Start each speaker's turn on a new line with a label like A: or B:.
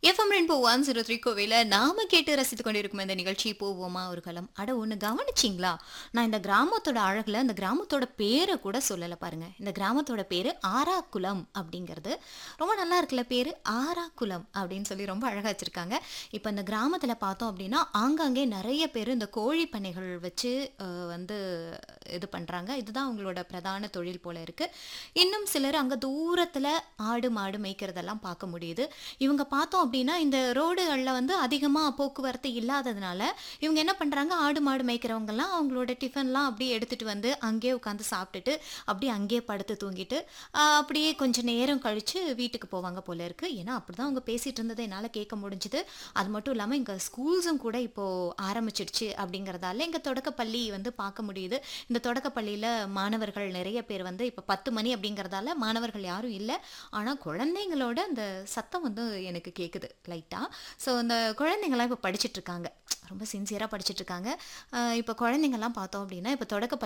A: FM rainbow one zero three கோவையில் நாம கேட்டு ரசித்து கொண்டிருக்கும் இந்த நிகழ்ச்சி போவோமா ஒரு களம் அட ஒன்று கவனிச்சிங்களா நான் இந்த கிராமத்தோட அழகில் இந்த கிராமத்தோட பேரை கூட சொல்லலை பாருங்க இந்த கிராமத்தோட பேர் ஆராக்குளம் அப்படிங்கிறது ரொம்ப நல்லா இருக்குல்ல பேர் ஆராக்குளம் அப்படின்னு சொல்லி ரொம்ப அழகாக வச்சுருக்காங்க இப்போ இந்த கிராமத்தில் பார்த்தோம் அப்படின்னா ஆங்காங்கே நிறைய பேர் இந்த கோழி பண்ணைகள் வச்சு அஹ், வந்து இது பண்ணுறாங்க இதுதான் அவங்களோட பிரதான தொழில் போல இருக்குது இன்னும் சிலர் அங்கே தூரத்தில் ஆடு மாடு மேய்க்கிறதெல்லாம் பார்க்க முடியுது இவங்க பார்த்தோம் அப்படின்னா இந்த ரோடுகளில் வந்து அதிகமாக போக்குவரத்து இல்லாததுனால இவங்க என்ன பண்ணுறாங்க ஆடு மாடு மேய்க்கிறவங்கெல்லாம் அவங்களோட டிஃபன்லாம் அப்படியே எடுத்துகிட்டு வந்து அங்கேயே உட்காந்து சாப்பிட்டுட்டு அப்படியே அங்கேயே படுத்து தூங்கிட்டு ஆஹ், அப்படியே கொஞ்சம் நேரம் கழித்து வீட்டுக்கு போவாங்க போல இருக்குது ஏன்னா அப்படி தான் அவங்க பேசிகிட்டு இருந்ததை என்னால் கேட்க முடிஞ்சுது அது மட்டும் இல்லாமல் இங்கே ஸ்கூல்ஸும் கூட இப்போது ஆரம்பிச்சிடுச்சு அப்படிங்கிறதால எங்கள் தொடக்கப்பள்ளி வந்து பார்க்க முடியுது இந்த தொடக்கப்பள்ளியில் மாணவர்கள் நிறைய பேர் வந்து இப்போ பத்து மணி அப்படிங்கிறதால மாணவர்கள் யாரும் இல்லை ஆனால் குழந்தைங்களோட அந்த சத்தம் வந்து எனக்கு கேட்குது லைட்டாக ஸோ அந்த குழந்தைங்களாம் இப்போ படிச்சுட்டு இருக்காங்க ரொம்ப சின்சியராக படிச்சுட்டு இருக்காங்க ஆஹ் இப்போ குழந்தைங்கள்லாம் பார்த்தோம் அப்படின்னா இப்போ தொடக்க